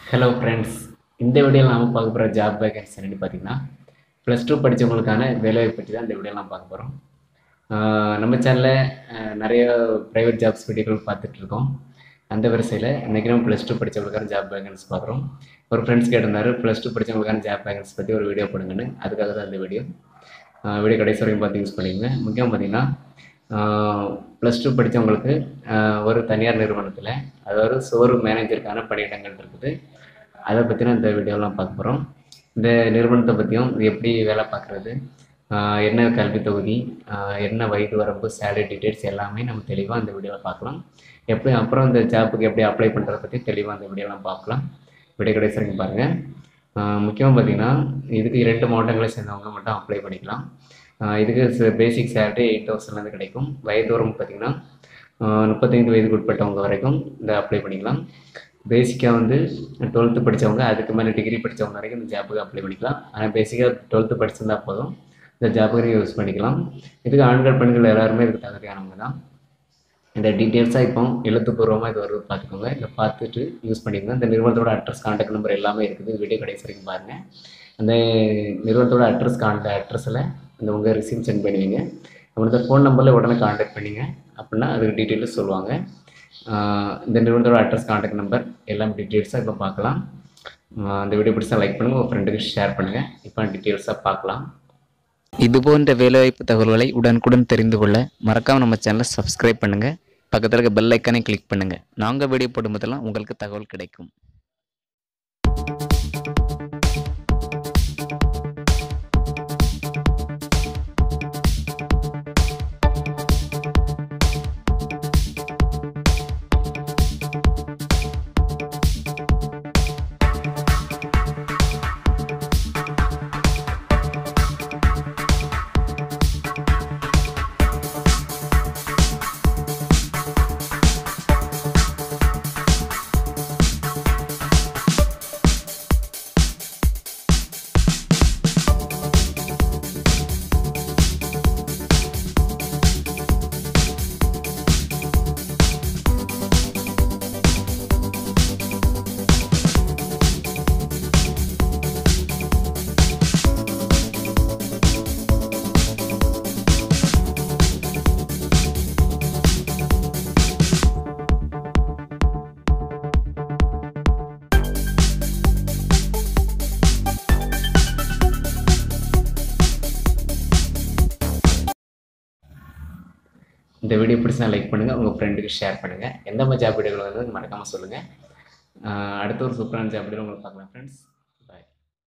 hello friends இந்த வீடியோவில் நாம் பார்க்க போகிற ஜாப் வேகன்சி என்னன்னு பார்த்தீங்கன்னா ப்ளஸ் டூ படித்தவங்களுக்கான வேலையை பற்றி தான் இந்த வீடியோவில் நாம் பார்க்க போகிறோம் நம்ம சேனலில் நிறைய ப்ரைவேட் ஜாப்ஸ் வீடியோக்கள் பார்த்துட்டு இருக்கோம் அந்த வரிசையில் இன்றைக்கி நம்ம ப்ளஸ் டூ படித்தவங்களுக்கான ஜாப் வேகன்சி பார்க்குறோம் ஒரு ஃப்ரெண்ட்ஸ் கேட்டிருந்தாரு ப்ளஸ் டூ படித்தவங்களுக்கான ஜாப் வேகன்சி பற்றி ஒரு வீடியோ போடுங்கன்னு அதுக்காக தான் இந்த வீடியோ வீடியோ கடைசி வரைக்கும் பார்த்து யூஸ் பண்ணிங்க முக்கியம் பார்த்தீங்கன்னா ப்ளஸ் டூ படித்தவங்களுக்கு ஒரு தனியார் நிறுவனத்தில் அதாவது சோறு மேனேஜருக்கான பணியிடங்கள் இருக்குது அதை பற்றின இந்த வீடியோலாம் பார்க்க போகிறோம் இந்த நிறுவனத்தை பற்றியும் இது எப்படி வேலை பார்க்குறது என்ன கல்வி தொகுதி என்ன வயது வரம்பு சேலரி டீட்டெயில்ஸ் எல்லாமே நம்ம தெளிவாக இந்த வீடியோவில் பார்க்கலாம் எப்படி அப்புறம் இந்த ஜாப்புக்கு எப்படி அப்ளை பண்ணுறதை பற்றி தெளிவாக இந்த வீடியோலாம் பார்க்கலாம் வீடியோ கடைசி வரைக்கும் பாருங்கள் முக்கியமாக பார்த்தீங்கன்னா இதுக்கு இரண்டு மாவட்டங்களை சேர்ந்தவங்க மட்டும் அப்ளை பண்ணிக்கலாம் இதுக்கு பேசிக் சேலரி எயிட் தௌசண்ட்லேருந்து கிடைக்கும் வயது வரம்பு பார்த்தீங்கன்னா முப்பத்தைந்து வயதுக்கு உட்பட்டவங்க வரைக்கும் இந்த அப்ளை பண்ணிக்கலாம் பேசிக்காக வந்து டுவெல்த்து படித்தவங்க அதுக்கு மேலே டிகிரி படித்தவங்க வரைக்கும் இந்த ஜாப்புக்கு அப்ளை பண்ணிக்கலாம் ஆனால் பேசிக்காக டுவெல்த்து படிச்சிருந்தா போதும் இந்த ஜாப்புக்கு யூஸ் பண்ணிக்கலாம் இதுக்கு ஆண்கள் பெண்கள் எல்லாருமே இதுக்கு தகுதியானவங்க தான் இந்த டீட்டெயில்ஸாக இப்போ எழுத்துப்பூர்வமாக இது வருது பார்த்துக்கோங்க இதை பார்த்துட்டு யூஸ் பண்ணிக்கோங்க இந்த நிறுவனத்தோட அட்ரஸ் கான்டாக்ட் நம்பர் எல்லாமே இருக்குது வீடியோ கடைசி வரைக்கும் பாருங்கள் அந்த நிறுவனத்தோட அட்ரஸ் காண்ட அட்ரஸில் இந்த உங்கள் ரிசீவ் சென்ட் பண்ணுவீங்க அவனோட ஃபோன் நம்பரில் உடனே காண்டாக்ட் பண்ணிங்க அப்படின்னா அதுக்கு டீட்டெயில்ஸ் சொல்லுவாங்க இந்த நிறுவனத்தோட அட்ரஸ் காண்டாக்ட் நம்பர் எல்லாம் டீட்டெயில்ஸாக இப்போ பார்க்கலாம் அந்த வீடியோ பிடிச்சா லைக் பண்ணுங்கள் உங்கள் ஃப்ரெண்டுக்கு ஷேர் பண்ணுங்கள் இப்போ டீட்டெயில்ஸாக பார்க்கலாம் இது போன்ற வேலைவாய்ப்பு தகவல்களை உடனுக்குடன் தெரிந்து கொள்ள மறக்காமல் நம்ம சேனலை சப்ஸ்கிரைப் பண்ணுங்கள் பக்கத்தில் இருக்க பெல் ஐக்கானை கிளிக் பண்ணுங்கள் நாங்கள் வீடியோ போடும்போதெல்லாம் உங்களுக்கு தகவல் கிடைக்கும் இந்த வீடியோ பிடிச்சா லைக் பண்ணுங்கள் உங்கள் ஃப்ரெண்டுக்கு ஷேர் பண்ணுங்கள் எந்த மாதிரி ஜாப் வீடியோகள் வந்து மறக்காமல் சொல்லுங்கள் அடுத்த ஒரு சூப்பரான ஜாப் வீடியோ உங்களுக்கு பார்க்கலாம் ஃப்ரெண்ட்ஸ்